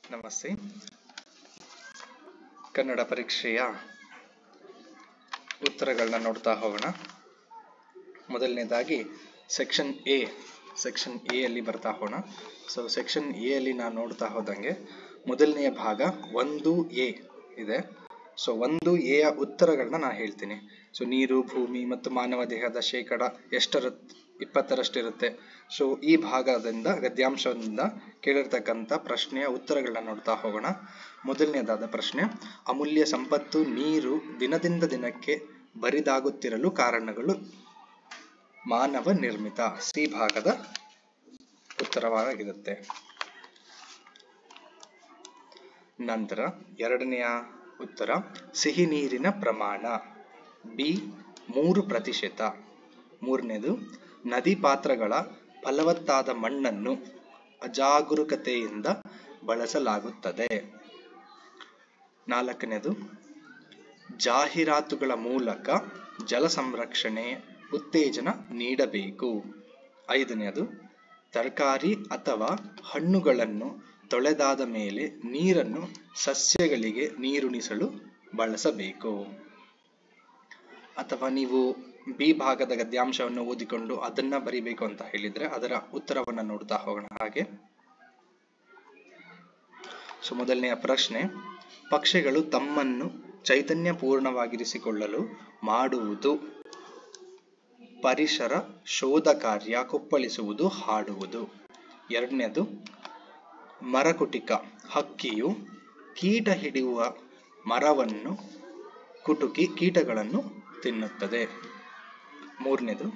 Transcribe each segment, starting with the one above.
ನಮಸ್ತೆ ಕನ್ನಡ ಪರೀಕ್ಷೆಯ ಉತ್ತರಗಳನ್ನ ನೋಡ್ತಾ ಹೋಗೋಣ ಮೊದಲನೇದಾಗಿ ಸೆಕ್ಷನ್ ಎ ಸೆಕ್ಷನ್ ಎ ಅಲ್ಲಿ ಬರ್ತಾ ಹೋಗೋಣ ಸೊ ಸೆಕ್ಷನ್ ಎ ಅಲ್ಲಿ ನಾನು ನೋಡ್ತಾ ಹೋದಂಗೆ ಮೊದಲನೆಯ ಭಾಗ ಒಂದು ಎ ಇದೆ ಸೊ ಒಂದು ಎಯ ಉತ್ತರಗಳನ್ನ ನಾನು ಹೇಳ್ತೀನಿ ಸೊ ನೀರು ಭೂಮಿ ಮತ್ತು ಮಾನವ ದೇಹದ ಶೇಕಡ ಎಷ್ಟರ ಇಪ್ಪತ್ತರಷ್ಟಿರುತ್ತೆ ಸೊ ಈ ಭಾಗದಿಂದ ಗದ್ಯಾಂಶದಿಂದ ಕೇಳಿರ್ತಕ್ಕಂಥ ಪ್ರಶ್ನೆಯ ಉತ್ತರಗಳನ್ನ ನೋಡ್ತಾ ಹೋಗೋಣ ಮೊದಲನೇದಾದ ಪ್ರಶ್ನೆ ಅಮೂಲ್ಯ ಸಂಪತ್ತು ನೀರು ದಿನದಿಂದ ದಿನಕ್ಕೆ ಬರಿದಾಗುತ್ತಿರಲು ಕಾರಣಗಳು ಮಾನವ ನಿರ್ಮಿತ ಸಿ ಭಾಗದ ಉತ್ತರವಾಗಿರುತ್ತೆ ನಂತರ ಎರಡನೆಯ ಉತ್ತರ ಸಿಹಿ ನೀರಿನ ಪ್ರಮಾಣ ಬಿ ಮೂರು ಪ್ರತಿಶತ ಮೂರನೇದು ನದಿ ಪಾತ್ರಗಳ ಫಲವತ್ತಾದ ಮಣ್ಣನ್ನು ಅಜಾಗರೂಕತೆಯಿಂದ ಬಳಸಲಾಗುತ್ತದೆ ನಾಲ್ಕನೇದು ಜಾಹೀರಾತುಗಳ ಮೂಲಕ ಜಲ ಸಂರಕ್ಷಣೆ ಉತ್ತೇಜನ ನೀಡಬೇಕು ಐದನೇದು ತರಕಾರಿ ಅಥವಾ ಹಣ್ಣುಗಳನ್ನು ತೊಳೆದಾದ ಮೇಲೆ ನೀರನ್ನು ಸಸ್ಯಗಳಿಗೆ ನೀರುಣಿಸಲು ಬಳಸಬೇಕು ಅಥವಾ ನೀವು ಬಿ ಭಾಗದ ಗದ್ಯಾಂಶವನ್ನು ಓದಿಕೊಂಡು ಅದನ್ನ ಬರಿಬೇಕು ಅಂತ ಹೇಳಿದ್ರೆ ಅದರ ಉತ್ತರವನ್ನ ನೋಡ್ತಾ ಹೋಗೋಣ ಹಾಗೆ ಸೊ ಮೊದಲನೆಯ ಪ್ರಶ್ನೆ ಪಕ್ಷಿಗಳು ತಮ್ಮನ್ನು ಚೈತನ್ಯ ಪೂರ್ಣವಾಗಿರಿಸಿಕೊಳ್ಳಲು ಮಾಡುವುದು ಪರಿಸರ ಶೋಧ ಕಾರ್ಯ ಕುಪ್ಪಳಿಸುವುದು ಹಾಡುವುದು ಎರಡನೇದು ಮರಕುಟಿಕ ಹಕ್ಕಿಯು ಕೀಟ ಹಿಡಿಯುವ ಮರವನ್ನು ಕುಟುಕಿ ಕೀಟಗಳನ್ನು ತಿನ್ನುತ್ತದೆ ಮೂರನೇದು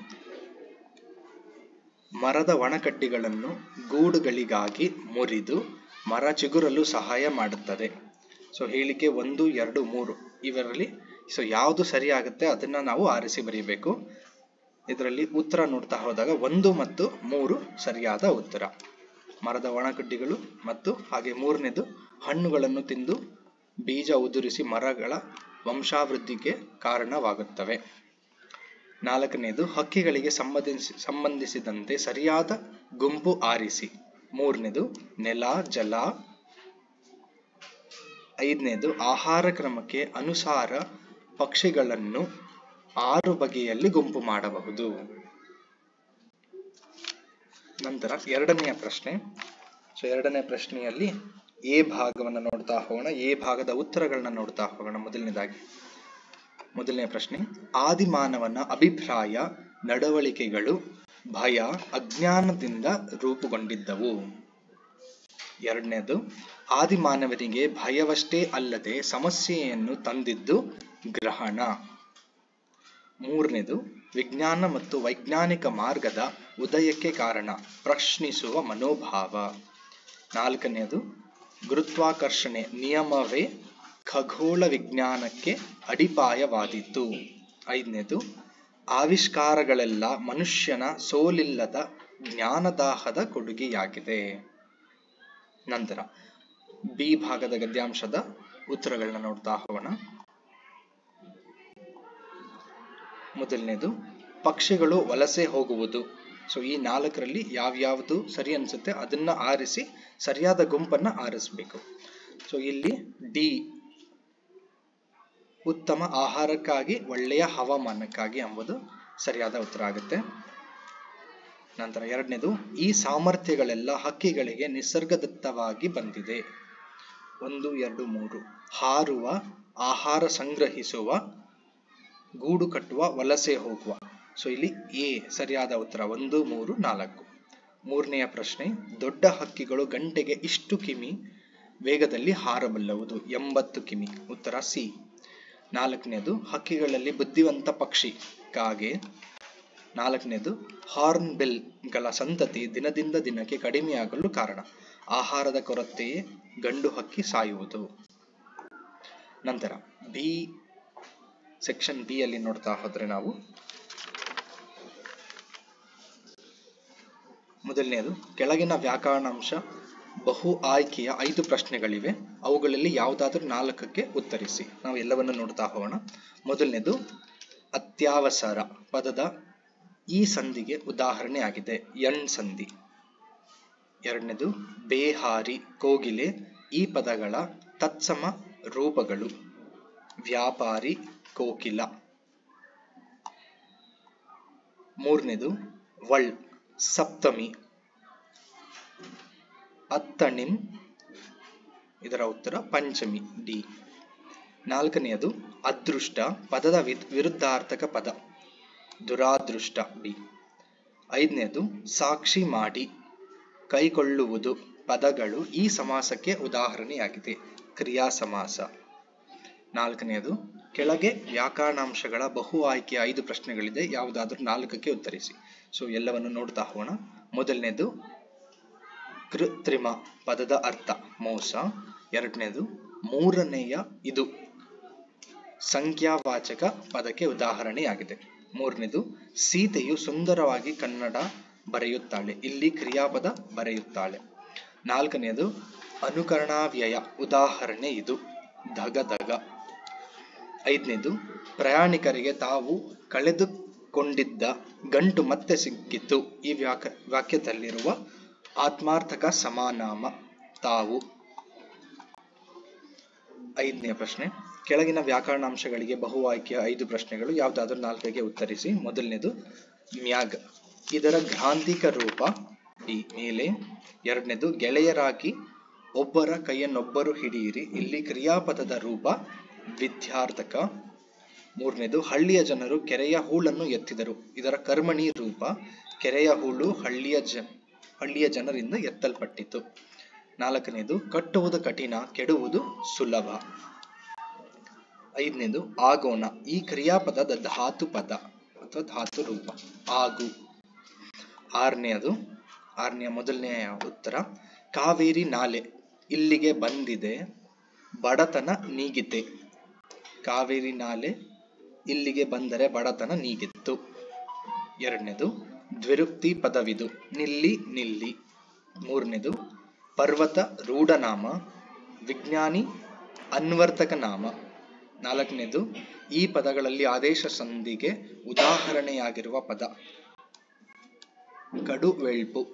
ಮರದ ಒಣಕಡ್ಡಿಗಳನ್ನು ಗೂಡುಗಳಿಗಾಗಿ ಮುರಿದು ಮರ ಚಿಗುರಲು ಸಹಾಯ ಮಾಡುತ್ತದೆ ಸೊ ಹೇಳಿಕೆ ಒಂದು ಎರಡು ಮೂರು ಇವರಲ್ಲಿ ಸೊ ಯಾವುದು ಸರಿ ಆಗುತ್ತೆ ಅದನ್ನ ನಾವು ಆರಿಸಿ ಬರೀಬೇಕು ಇದರಲ್ಲಿ ಉತ್ತರ ನೋಡ್ತಾ ಹೋದಾಗ ಒಂದು ಮತ್ತು ಮೂರು ಸರಿಯಾದ ಉತ್ತರ ಮರದ ಒಣಕಡ್ಡಿಗಳು ಮತ್ತು ಹಾಗೆ ಮೂರನೇದು ಹಣ್ಣುಗಳನ್ನು ತಿಂದು ಬೀಜ ಉದುರಿಸಿ ಮರಗಳ ವಂಶಾವೃದ್ಧಿಗೆ ಕಾರಣವಾಗುತ್ತವೆ ನಾಲ್ಕನೇದು ಹಕ್ಕಿಗಳಿಗೆ ಸಂಬಂಧಿಸಿ ಸಂಬಂಧಿಸಿದಂತೆ ಸರಿಯಾದ ಗುಂಪು ಆರಿಸಿ ಮೂರನೇದು ನೆಲ ಜಲ ಐದನೇದು ಆಹಾರ ಕ್ರಮಕ್ಕೆ ಅನುಸಾರ ಪಕ್ಷಿಗಳನ್ನು ಆರು ಬಗೆಯಲ್ಲಿ ಗುಂಪು ಮಾಡಬಹುದು ನಂತರ ಎರಡನೆಯ ಪ್ರಶ್ನೆ ಸೊ ಎರಡನೇ ಪ್ರಶ್ನೆಯಲ್ಲಿ ಎ ಭಾಗವನ್ನು ನೋಡ್ತಾ ಹೋಗೋಣ ಎ ಭಾಗದ ಉತ್ತರಗಳನ್ನ ನೋಡ್ತಾ ಹೋಗೋಣ ಮೊದಲನೇದಾಗಿ ಮೊದಲನೇ ಪ್ರಶ್ನೆ ಆದಿಮಾನವನ ಅಭಿಪ್ರಾಯ ನಡವಳಿಕೆಗಳು ಭಯ ಅಜ್ಞಾನದಿಂದ ರೂಪುಗೊಂಡಿದ್ದವು ಎರಡನೇದು ಆದಿಮಾನವನಿಗೆ ಭಯವಷ್ಟೇ ಅಲ್ಲದೆ ಸಮಸ್ಯೆಯನ್ನು ತಂದಿದ್ದು ಗ್ರಹಣ ಮೂರನೇದು ವಿಜ್ಞಾನ ಮತ್ತು ವೈಜ್ಞಾನಿಕ ಮಾರ್ಗದ ಉದಯಕ್ಕೆ ಕಾರಣ ಪ್ರಶ್ನಿಸುವ ಮನೋಭಾವ ನಾಲ್ಕನೇದು ಗುರುತ್ವಾಕರ್ಷಣೆ ನಿಯಮವೇ ಖಗೋಳ ವಿಜ್ಞಾನಕ್ಕೆ ಅಡಿಪಾಯವಾದಿತ್ತು ಐದನೇದು ಆವಿಷ್ಕಾರಗಳೆಲ್ಲ ಮನುಷ್ಯನ ಸೋಲಿಲ್ಲದ ಜ್ಞಾನದಾಹದ ಕೊಡುಗೆಯಾಗಿದೆ ನಂತರ ಬಿ ಭಾಗದ ಗದ್ಯಾಂಶದ ಉತ್ತರಗಳನ್ನ ನೋಡ್ತಾ ಹೋಗೋಣ ಮೊದಲನೇದು ಪಕ್ಷಿಗಳು ವಲಸೆ ಹೋಗುವುದು ಸೊ ಈ ನಾಲ್ಕರಲ್ಲಿ ಯಾವ್ಯಾವುದು ಸರಿ ಅನ್ಸುತ್ತೆ ಅದನ್ನ ಆರಿಸಿ ಸರಿಯಾದ ಗುಂಪನ್ನ ಆರಿಸ್ಬೇಕು ಸೊ ಇಲ್ಲಿ ಡಿ ಉತ್ತಮ ಆಹಾರಕ್ಕಾಗಿ ಒಳ್ಳೆಯ ಹವಾಮಾನಕ್ಕಾಗಿ ಎಂಬುದು ಸರಿಯಾದ ಉತ್ತರ ಆಗುತ್ತೆ ನಂತರ ಎರಡನೇದು ಈ ಸಾಮರ್ಥ್ಯಗಳೆಲ್ಲ ಹಕ್ಕಿಗಳಿಗೆ ನಿಸರ್ಗದತ್ತವಾಗಿ ಬಂದಿದೆ ಒಂದು ಎರಡು ಮೂರು ಹಾರುವ ಆಹಾರ ಸಂಗ್ರಹಿಸುವ ಗೂಡು ಕಟ್ಟುವ ವಲಸೆ ಹೋಗುವ ಸೊ ಇಲ್ಲಿ ಎ ಸರಿಯಾದ ಉತ್ತರ ಒಂದು ಮೂರು ನಾಲ್ಕು ಮೂರನೆಯ ಪ್ರಶ್ನೆ ದೊಡ್ಡ ಹಕ್ಕಿಗಳು ಗಂಟೆಗೆ ಇಷ್ಟು ಕಿಮಿ ವೇಗದಲ್ಲಿ ಹಾರಬಲ್ಲವುದು ಎಂಬತ್ತು ಕಿಮಿ ಉತ್ತರ ಸಿ ನಾಲ್ಕನೇದು ಹಕ್ಕಿಗಳಲ್ಲಿ ಬುದ್ಧಿವಂತ ಪಕ್ಷಿ ಕಾಗೆ ನಾಲ್ಕನೇದು ಹಾರ್ನ್ ಬೆಲ್ಗಳ ಸಂತತಿ ದಿನದಿಂದ ದಿನಕ್ಕೆ ಕಡಿಮೆಯಾಗಲು ಕಾರಣ ಆಹಾರದ ಕೊರತೆಯೇ ಗಂಡು ಹಕ್ಕಿ ಸಾಯುವುದು ನಂತರ ಬಿ ಸೆಕ್ಷನ್ ಬಿ ಅಲ್ಲಿ ನೋಡ್ತಾ ಹೋದ್ರೆ ನಾವು ಮೊದಲನೆಯದು ಕೆಳಗಿನ ವ್ಯಾಕರಣಾಂಶ ಬಹು ಆಯ್ಕೆಯ ಐದು ಪ್ರಶ್ನೆಗಳಿವೆ ಅವುಗಳಲ್ಲಿ ಯಾವುದಾದ್ರೂ ನಾಲ್ಕಕ್ಕೆ ಉತ್ತರಿಸಿ ನಾವು ಎಲ್ಲವನ್ನು ನೋಡ್ತಾ ಹೋಗೋಣ ಮೊದಲನೇದು ಅತ್ಯವಸರ ಪದದ ಈ ಸಂಧಿಗೆ ಉದಾಹರಣೆ ಆಗಿದೆ ಎಣ್ ಸಂಧಿ ಎರಡನೇದು ಬೇಹಾರಿ ಕೋಗಿಲೆ ಈ ಪದಗಳ ತತ್ಸಮ ರೂಪಗಳು ವ್ಯಾಪಾರಿ ಕೋಕಿಲ ಮೂರನೇದು ವಳ್ ಸಪ್ತಮಿ ಅತ್ತಣಿಂ ಇದರ ಉತ್ತರ ಪಂಚಮಿ ಡಿ ನಾಲ್ಕನೆಯದು ಅದೃಷ್ಟ ಪದದ ವಿ- ವಿರುದ್ಧಾರ್ಥಕ ಪದ ದುರಾದೃಷ್ಟ ಬಿ ಐದನೇದು ಸಾಕ್ಷಿ ಮಾಡಿ ಕೈಕೊಳ್ಳುವುದು ಪದಗಳು ಈ ಸಮಾಸಕ್ಕೆ ಉದಾಹರಣೆಯಾಗಿದೆ ಕ್ರಿಯಾ ಸಮಾಸ ನಾಲ್ಕನೆಯದು ಕೆಳಗೆ ವ್ಯಾಕರಣಾಂಶಗಳ ಬಹು ಆಯ್ಕೆಯ ಐದು ಪ್ರಶ್ನೆಗಳಿದೆ ಯಾವುದಾದ್ರೂ ನಾಲ್ಕಕ್ಕೆ ಉತ್ತರಿಸಿ ಸೊ ಎಲ್ಲವನ್ನು ನೋಡ್ತಾ ಹೋಗೋಣ ಮೊದಲನೇದು ಕೃತ್ರಿಮ ಪದದ ಅರ್ಥ ಮೋಸ ಎರಡನೇದು ಮೂರನೆಯ ಇದು ಸಂಖ್ಯಾವಾಚಕ ಪದಕ್ಕೆ ಉದಾಹರಣೆಯಾಗಿದೆ ಮೂರನೇದು ಸೀತೆಯು ಸುಂದರವಾಗಿ ಕನ್ನಡ ಬರೆಯುತ್ತಾಳೆ ಇಲ್ಲಿ ಕ್ರಿಯಾಪದ ಬರೆಯುತ್ತಾಳೆ ನಾಲ್ಕನೆಯದು ಅನುಕರಣಾವ್ಯಯ ಉದಾಹರಣೆ ಇದು ಧಗ ಧಗ ಐದನೇದು ಪ್ರಯಾಣಿಕರಿಗೆ ತಾವು ಕಳೆದುಕೊಂಡಿದ್ದ ಗಂಟು ಮತ್ತೆ ಸಿಕ್ಕಿತು ಈ ವ್ಯಾಕ ವಾಕ್ಯದಲ್ಲಿರುವ ಆತ್ಮಾರ್ಥಕ ಸಮಾನಾಮ ತಾವು ಐದನೇ ಪ್ರಶ್ನೆ ಕೆಳಗಿನ ವ್ಯಾಕರಣಾಂಶಗಳಿಗೆ ಬಹು ಆಯ್ಕೆಯ ಐದು ಪ್ರಶ್ನೆಗಳು ಯಾವುದಾದ್ರೂ ನಾಲ್ಕಿಗೆ ಉತ್ತರಿಸಿ ಮೊದಲನೇದು ಮ್ಯಾಗ್ ಇದರ ಗ್ರಾಂಥಿಕ ರೂಪ ಈ ಮೇಲೆ ಎರಡನೇದು ಗೆಳೆಯರಾಗಿ ಒಬ್ಬರ ಕೈಯನ್ನೊಬ್ಬರು ಹಿಡಿಯಿರಿ ಇಲ್ಲಿ ಕ್ರಿಯಾಪದದ ರೂಪ ವಿದ್ಯಾರ್ಥಕ ಮೂರನೇದು ಹಳ್ಳಿಯ ಜನರು ಕೆರೆಯ ಹೂಳನ್ನು ಎತ್ತಿದರು ಇದರ ಕರ್ಮಣಿ ರೂಪ ಕೆರೆಯ ಹೂಳು ಹಳ್ಳಿಯ ಜ ಹಳ್ಳಿಯ ಜನರಿಂದ ಎತ್ತಲ್ಪಟ್ಟಿತು ನಾಲ್ಕನೇದು ಕಟ್ಟುವುದು ಕಠಿಣ ಕೆಡುವುದು ಸುಲಭ ಐದನೇದು ಆಗೋಣ ಈ ಕ್ರಿಯಾಪದದ ಧಾತು ಪದ ಅಥವಾ ಧಾತು ರೂಪ ಆಗು ಆರನೆಯದು ಆರನೆಯ ಮೊದಲನೆಯ ಉತ್ತರ ಕಾವೇರಿ ನಾಲೆ ಇಲ್ಲಿಗೆ ಬಂದಿದೆ ಬಡತನ ನೀಗಿತೆ ಕಾವೇರಿ ನಾಲೆ ಇಲ್ಲಿಗೆ ಬಂದರೆ ಬಡತನ ನೀಗಿತ್ತು ಎರಡನೇದು ದ್ವಿರುಕ್ತಿ ಪದವಿದು ನಿಲ್ಲಿ ನಿಲ್ಲಿ ಮೂರನೇದು ಪರ್ವತ ರೂಢನಾಮ ವಿಜ್ಞಾನಿ ಅನ್ವರ್ತಕ ನಾಮ ನಾಲ್ಕನೇದು ಈ ಪದಗಳಲ್ಲಿ ಆದೇಶ ಸಂಧಿಗೆ ಉದಾಹರಣೆಯಾಗಿರುವ ಪದ ಕಡುವೆಳ್ಪು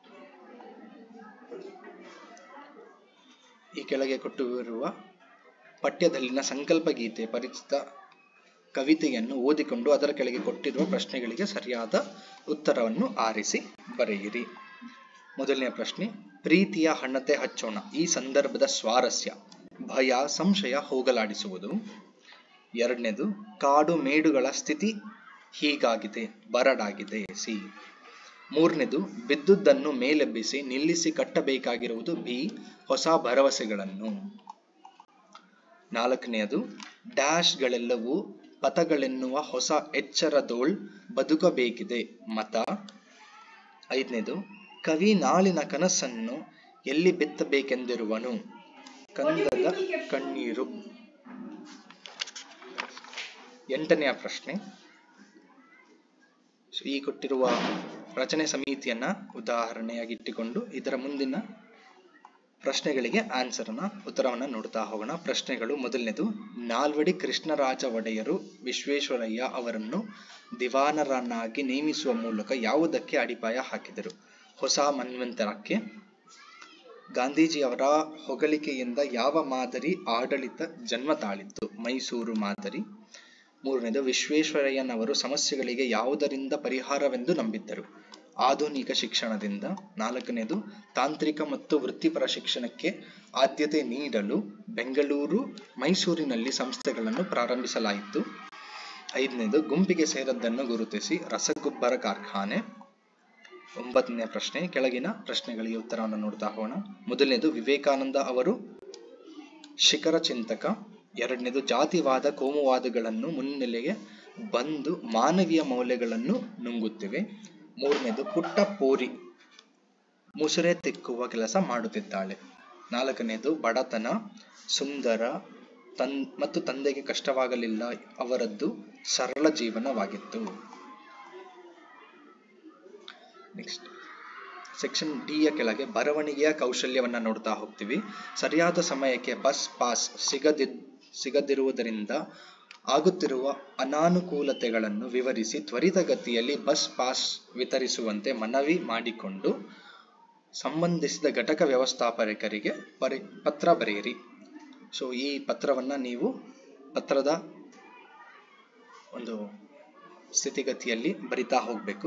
ಈ ಕೆಳಗೆ ಕೊಟ್ಟಿರುವ ಪಠ್ಯದಲ್ಲಿನ ಸಂಕಲ್ಪ ಗೀತೆ ಪರಿಚಿತ ಕವಿತೆಯನ್ನು ಓದಿಕೊಂಡು ಅದರ ಕೆಳಗೆ ಕೊಟ್ಟಿರುವ ಪ್ರಶ್ನೆಗಳಿಗೆ ಸರಿಯಾದ ಉತ್ತರವನ್ನು ಆರಿಸಿ ಬರೆಯಿರಿ ಮೊದಲನೆಯ ಪ್ರಶ್ನೆ ಪ್ರೀತಿಯ ಹಣತೆ ಹಚ್ಚೋಣ ಈ ಸಂದರ್ಭದ ಸ್ವಾರಸ್ಯ ಭಯ ಸಂಶಯ ಹೋಗಲಾಡಿಸುವುದು ಎರಡನೇದು ಕಾಡು ಮೇಡುಗಳ ಸ್ಥಿತಿ ಹೀಗಾಗಿದೆ ಬರಡಾಗಿದೆ ಸಿ ಮೂರನೇದು ಬಿದ್ದುದನ್ನು ಮೇಲೆಬ್ಬಿಸಿ ನಿಲ್ಲಿಸಿ ಕಟ್ಟಬೇಕಾಗಿರುವುದು ಬಿ ಹೊಸ ಭರವಸೆಗಳನ್ನು ನಾಲ್ಕನೆಯದು ಡ್ಯಾಶ್ಗಳೆಲ್ಲವೂ ಪಥಗಳೆನ್ನುವ ಹೊಸ ಎಚ್ಚರದೋಳ್ ಬದುಕಬೇಕಿದೆ ಮತ ಐದನೇದು ಕವಿ ನಾಳಿನ ಕನಸನ್ನು ಎಲ್ಲಿ ಬಿತ್ತಬೇಕೆಂದಿರುವನು ಕಂದದ ಕಣ್ಣೀರು ಎಂಟನೆಯ ಪ್ರಶ್ನೆ ಸೊ ಈ ಕೊಟ್ಟಿರುವ ರಚನೆ ಸಮಿತಿಯನ್ನ ಉದಾಹರಣೆಯಾಗಿ ಇಟ್ಟುಕೊಂಡು ಇದರ ಮುಂದಿನ ಪ್ರಶ್ನೆಗಳಿಗೆ ಆನ್ಸರ್ ಅನ್ನ ಉತ್ತರವನ್ನ ನೋಡ್ತಾ ಹೋಗೋಣ ಪ್ರಶ್ನೆಗಳು ಮೊದಲನೇದು ನಾಲ್ವಡಿ ಕೃಷ್ಣರಾಜ ಒಡೆಯರು ವಿಶ್ವೇಶ್ವರಯ್ಯ ಅವರನ್ನು ದಿವಾನರನ್ನಾಗಿ ನೇಮಿಸುವ ಮೂಲಕ ಯಾವುದಕ್ಕೆ ಅಡಿಪಾಯ ಹಾಕಿದರು ಹೊಸ ಮನ್ವಂತರಕ್ಕೆ ಗಾಂಧೀಜಿಯವರ ಹೊಗಳಿಕೆಯಿಂದ ಯಾವ ಮಾದರಿ ಆಡಳಿತ ಜನ್ಮ ತಾಳಿತ್ತು ಮೈಸೂರು ಮಾದರಿ ಮೂರನೇದು ವಿಶ್ವೇಶ್ವರಯ್ಯನವರು ಸಮಸ್ಯೆಗಳಿಗೆ ಯಾವುದರಿಂದ ಪರಿಹಾರವೆಂದು ನಂಬಿದ್ದರು ಆಧುನಿಕ ಶಿಕ್ಷಣದಿಂದ ನಾಲ್ಕನೇದು ತಾಂತ್ರಿಕ ಮತ್ತು ವೃತ್ತಿಪರ ಶಿಕ್ಷಣಕ್ಕೆ ಆದ್ಯತೆ ನೀಡಲು ಬೆಂಗಳೂರು ಮೈಸೂರಿನಲ್ಲಿ ಸಂಸ್ಥೆಗಳನ್ನು ಪ್ರಾರಂಭಿಸಲಾಯಿತು ಐದನೇದು ಗುಂಪಿಗೆ ಸೇರದ್ದನ್ನು ಗುರುತಿಸಿ ರಸಗೊಬ್ಬರ ಕಾರ್ಖಾನೆ ಒಂಬತ್ತನೇ ಪ್ರಶ್ನೆ ಕೆಳಗಿನ ಪ್ರಶ್ನೆಗಳಿಗೆ ಉತ್ತರವನ್ನು ನೋಡ್ತಾ ಹೋಗೋಣ ಮೊದಲನೇದು ವಿವೇಕಾನಂದ ಅವರು ಶಿಖರ ಚಿಂತಕ ಎರಡನೇದು ಜಾತಿವಾದ ಕೋಮುವಾದಗಳನ್ನು ಮುನ್ನೆಲೆಗೆ ಬಂದು ಮಾನವೀಯ ಮೌಲ್ಯಗಳನ್ನು ನುಂಗುತ್ತಿವೆ ಮೂರನೇದು ಪುಟ್ಟ ಪೋರಿ ಮುಸುರೆ ತಿಕ್ಕುವ ಕೆಲಸ ಮಾಡುತ್ತಿದ್ದಾಳೆ ನಾಲ್ಕನೇದು ಬಡತನ ಸುಂದರ ತನ್ ಮತ್ತು ತಂದೆಗೆ ಕಷ್ಟವಾಗಲಿಲ್ಲ ಅವರದ್ದು ಸರಳ ಜೀವನವಾಗಿತ್ತು ನೆಕ್ಸ್ಟ್ ಸೆಕ್ಷನ್ ಡಿ ಯ ಕೆಳಗೆ ಬರವಣಿಗೆಯ ಕೌಶಲ್ಯವನ್ನ ನೋಡ್ತಾ ಹೋಗ್ತೀವಿ ಸರಿಯಾದ ಸಮಯಕ್ಕೆ ಬಸ್ ಪಾಸ್ ಸಿಗದಿ ಸಿಗದಿರುವುದರಿಂದ ಆಗುತ್ತಿರುವ ಅನಾನುಕೂಲತೆಗಳನ್ನು ವಿವರಿಸಿ ತ್ವರಿತಗತಿಯಲ್ಲಿ ಬಸ್ ಪಾಸ್ ವಿತರಿಸುವಂತೆ ಮನವಿ ಮಾಡಿಕೊಂಡು ಸಂಬಂಧಿಸಿದ ಘಟಕ ವ್ಯವಸ್ಥಾಪಕರಿಗೆ ಪರಿ ಪತ್ರ ಬರೆಯಿರಿ ಸೊ ಈ ಪತ್ರವನ್ನು ನೀವು ಪತ್ರದ ಒಂದು ಸ್ಥಿತಿಗತಿಯಲ್ಲಿ ಬರಿತಾ ಹೋಗಬೇಕು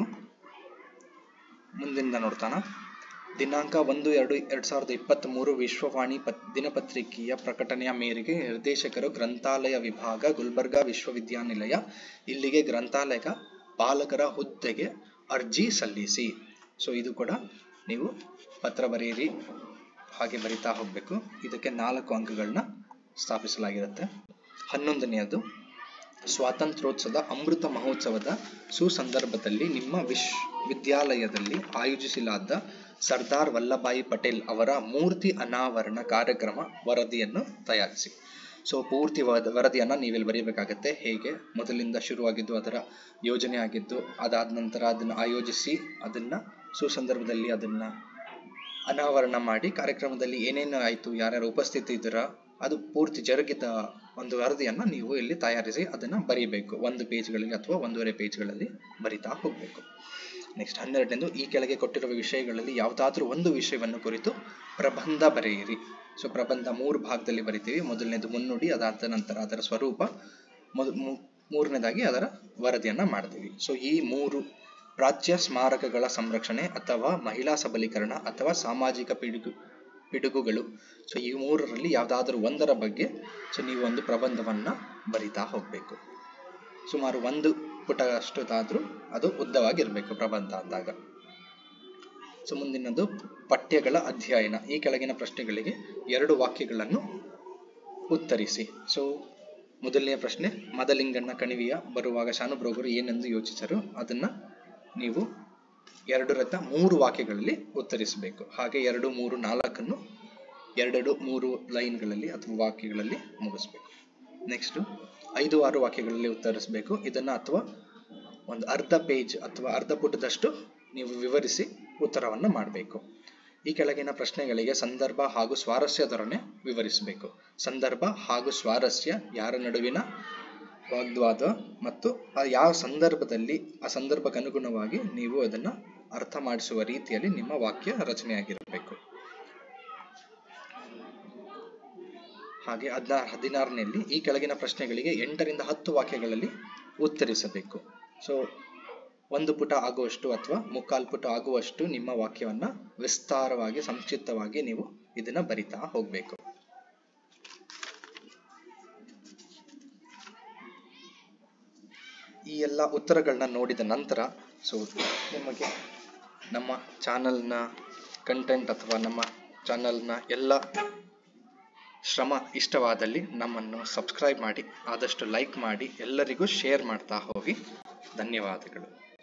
ಮುಂದಿನ ನೋಡ್ತಾನ ದಿನಾಂಕ ಒಂದು ಎರಡು ಎರಡ್ ಸಾವಿರದ ಇಪ್ಪತ್ತ್ ಮೂರು ವಿಶ್ವವಾಣಿ ಪತ್ ದಿನಪತ್ರಿಕೆಯ ಪ್ರಕಟಣೆಯ ಮೇರೆಗೆ ನಿರ್ದೇಶಕರು ಗ್ರಂಥಾಲಯ ವಿಭಾಗ ಗುಲ್ಬರ್ಗಾ ವಿಶ್ವವಿದ್ಯಾನಿಲಯ ಇಲ್ಲಿಗೆ ಗ್ರಂಥಾಲಯ ಪಾಲಕರ ಹುದ್ದೆಗೆ ಅರ್ಜಿ ಸಲ್ಲಿಸಿ ಸೊ ಇದು ಕೂಡ ನೀವು ಪತ್ರ ಬರೆಯಿರಿ ಹಾಗೆ ಬರಿತಾ ಹೋಗಬೇಕು ಇದಕ್ಕೆ ನಾಲ್ಕು ಅಂಕಗಳನ್ನ ಸ್ಥಾಪಿಸಲಾಗಿರುತ್ತೆ ಹನ್ನೊಂದನೆಯದು ಸ್ವಾತಂತ್ರ್ಯೋತ್ಸವದ ಅಮೃತ ಮಹೋತ್ಸವದ ಸುಸಂದರ್ಭದಲ್ಲಿ ನಿಮ್ಮ ವಿಶ್ವವಿದ್ಯಾಲಯದಲ್ಲಿ ಆಯೋಜಿಸಲಾದ ಸರ್ದಾರ್ ವಲ್ಲಭಾಯಿ ಪಟೇಲ್ ಅವರ ಮೂರ್ತಿ ಅನಾವರಣ ಕಾರ್ಯಕ್ರಮ ವರದಿಯನ್ನು ತಯಾರಿಸಿ ಸೊ ಪೂರ್ತಿ ವದ ವರದಿಯನ್ನು ನೀವಿಲ್ಲಿ ಬರೀಬೇಕಾಗತ್ತೆ ಹೇಗೆ ಮೊದಲಿಂದ ಶುರುವಾಗಿದ್ದು ಅದರ ಯೋಜನೆ ಆಗಿದ್ದು ಅದಾದ ನಂತರ ಅದನ್ನು ಆಯೋಜಿಸಿ ಅದನ್ನು ಸುಸಂದರ್ಭದಲ್ಲಿ ಅದನ್ನು ಅನಾವರಣ ಮಾಡಿ ಕಾರ್ಯಕ್ರಮದಲ್ಲಿ ಏನೇನು ಆಯಿತು ಯಾರ್ಯಾರು ಉಪಸ್ಥಿತಿ ಇದ್ದೀರಾ ಅದು ಪೂರ್ತಿ ಜರುಗಿದ ಒಂದು ವರದಿಯನ್ನು ನೀವು ಇಲ್ಲಿ ತಯಾರಿಸಿ ಅದನ್ನು ಬರೀಬೇಕು ಒಂದು ಪೇಜ್ಗಳಲ್ಲಿ ಅಥವಾ ಒಂದೂವರೆ ಪೇಜ್ಗಳಲ್ಲಿ ಬರಿತಾ ಹೋಗಬೇಕು ನೆಕ್ಸ್ಟ್ ಹನ್ನೆರಡನೇದು ಈ ಕೆಳಗೆ ಕೊಟ್ಟಿರುವ ವಿಷಯಗಳಲ್ಲಿ ಯಾವುದಾದ್ರೂ ಒಂದು ವಿಷಯವನ್ನು ಕುರಿತು ಪ್ರಬಂಧ ಬರೆಯಿರಿ ಸೊ ಪ್ರಬಂಧ ಮೂರು ಭಾಗದಲ್ಲಿ ಬರಿತೀವಿ ಮೊದಲನೇದು ಮುನ್ನುಡಿ ಅದಾದ ನಂತರ ಅದರ ಸ್ವರೂಪ ಮೊದ ಮೂರನೇದಾಗಿ ಅದರ ವರದಿಯನ್ನು ಮಾಡ್ತೀವಿ ಸೊ ಈ ಮೂರು ಪ್ರಾಚ್ಯ ಸ್ಮಾರಕಗಳ ಸಂರಕ್ಷಣೆ ಅಥವಾ ಮಹಿಳಾ ಸಬಲೀಕರಣ ಅಥವಾ ಸಾಮಾಜಿಕ ಪಿಡುಗು ಪಿಡುಗುಗಳು ಸೊ ಈ ಮೂರರಲ್ಲಿ ಯಾವುದಾದ್ರೂ ಒಂದರ ಬಗ್ಗೆ ಸೊ ನೀವು ಒಂದು ಪ್ರಬಂಧವನ್ನು ಬರಿತಾ ಹೋಗಬೇಕು ಸುಮಾರು ಒಂದು ಪುಟ ಅಷ್ಟದಾದ್ರೂ ಅದು ಉದ್ದವಾಗಿರಬೇಕು ಪ್ರಬಂಧ ಅಂದಾಗ ಸೊ ಮುಂದಿನದು ಪಠ್ಯಗಳ ಅಧ್ಯಯನ ಈ ಕೆಳಗಿನ ಪ್ರಶ್ನೆಗಳಿಗೆ ಎರಡು ವಾಕ್ಯಗಳನ್ನು ಉತ್ತರಿಸಿ ಸೊ ಮೊದಲನೆಯ ಪ್ರಶ್ನೆ ಮದಲಿಂಗಣ್ಣ ಕಣಿವೆಯ ಬರುವಾಗ ಶಾನುಭ್ರೋಗರು ಏನೆಂದು ಯೋಚಿಸರು ಅದನ್ನ ನೀವು ಎರಡರತ್ತ ಮೂರು ವಾಕ್ಯಗಳಲ್ಲಿ ಉತ್ತರಿಸಬೇಕು ಹಾಗೆ ಎರಡು ಮೂರು ನಾಲ್ಕನ್ನು ಎರಡೆರಡು ಮೂರು ಲೈನ್ಗಳಲ್ಲಿ ಅಥವಾ ವಾಕ್ಯಗಳಲ್ಲಿ ಮುಗಿಸ್ಬೇಕು ನೆಕ್ಸ್ಟು ಐದು ಆರು ವಾಕ್ಯಗಳಲ್ಲಿ ಉತ್ತರಿಸಬೇಕು ಇದನ್ನು ಅಥವಾ ಒಂದು ಅರ್ಧ ಪೇಜ್ ಅಥವಾ ಅರ್ಧ ಪುಟದಷ್ಟು ನೀವು ವಿವರಿಸಿ ಉತ್ತರವನ್ನು ಮಾಡಬೇಕು ಈ ಕೆಳಗಿನ ಪ್ರಶ್ನೆಗಳಿಗೆ ಸಂದರ್ಭ ಹಾಗೂ ಸ್ವಾರಸ್ಯ ಧೋರಣೆ ವಿವರಿಸಬೇಕು ಸಂದರ್ಭ ಹಾಗೂ ಸ್ವಾರಸ್ಯ ಯಾರ ನಡುವಿನ ವಾಗ್ವಾದ ಮತ್ತು ಆ ಯಾವ ಸಂದರ್ಭದಲ್ಲಿ ಆ ಸಂದರ್ಭಕ್ಕೆ ಅನುಗುಣವಾಗಿ ನೀವು ಅದನ್ನು ಅರ್ಥ ಮಾಡಿಸುವ ರೀತಿಯಲ್ಲಿ ನಿಮ್ಮ ವಾಕ್ಯ ರಚನೆಯಾಗಿರಬೇಕು ಹಾಗೆ ಹದಿನಾ ಹದಿನಾರನೆಯಲ್ಲಿ ಈ ಕೆಳಗಿನ ಪ್ರಶ್ನೆಗಳಿಗೆ ಎಂಟರಿಂದ ಹತ್ತು ವಾಕ್ಯಗಳಲ್ಲಿ ಉತ್ತರಿಸಬೇಕು ಸೊ ಒಂದು ಪುಟ ಆಗುವಷ್ಟು ಅಥವಾ ಮುಕ್ಕಾಲು ಪುಟ ಆಗುವಷ್ಟು ನಿಮ್ಮ ವಾಕ್ಯವನ್ನ ವಿಸ್ತಾರವಾಗಿ ಸಂಕ್ಷಿಪ್ತವಾಗಿ ನೀವು ಇದನ್ನ ಬರಿತಾ ಹೋಗಬೇಕು ಈ ಎಲ್ಲ ಉತ್ತರಗಳನ್ನ ನೋಡಿದ ನಂತರ ಸೊ ನಿಮಗೆ ನಮ್ಮ ಚಾನಲ್ನ ಕಂಟೆಂಟ್ ಅಥವಾ ನಮ್ಮ ಚಾನಲ್ನ ಎಲ್ಲ ಶ್ರಮ ಇಷ್ಟವಾದಲ್ಲಿ ನಮ್ಮನ್ನು ಸಬ್ಸ್ಕ್ರೈಬ್ ಮಾಡಿ ಆದಷ್ಟು ಲೈಕ್ ಮಾಡಿ ಎಲ್ಲರಿಗೂ ಶೇರ್ ಮಾಡ್ತಾ ಹೋಗಿ ಧನ್ಯವಾದಗಳು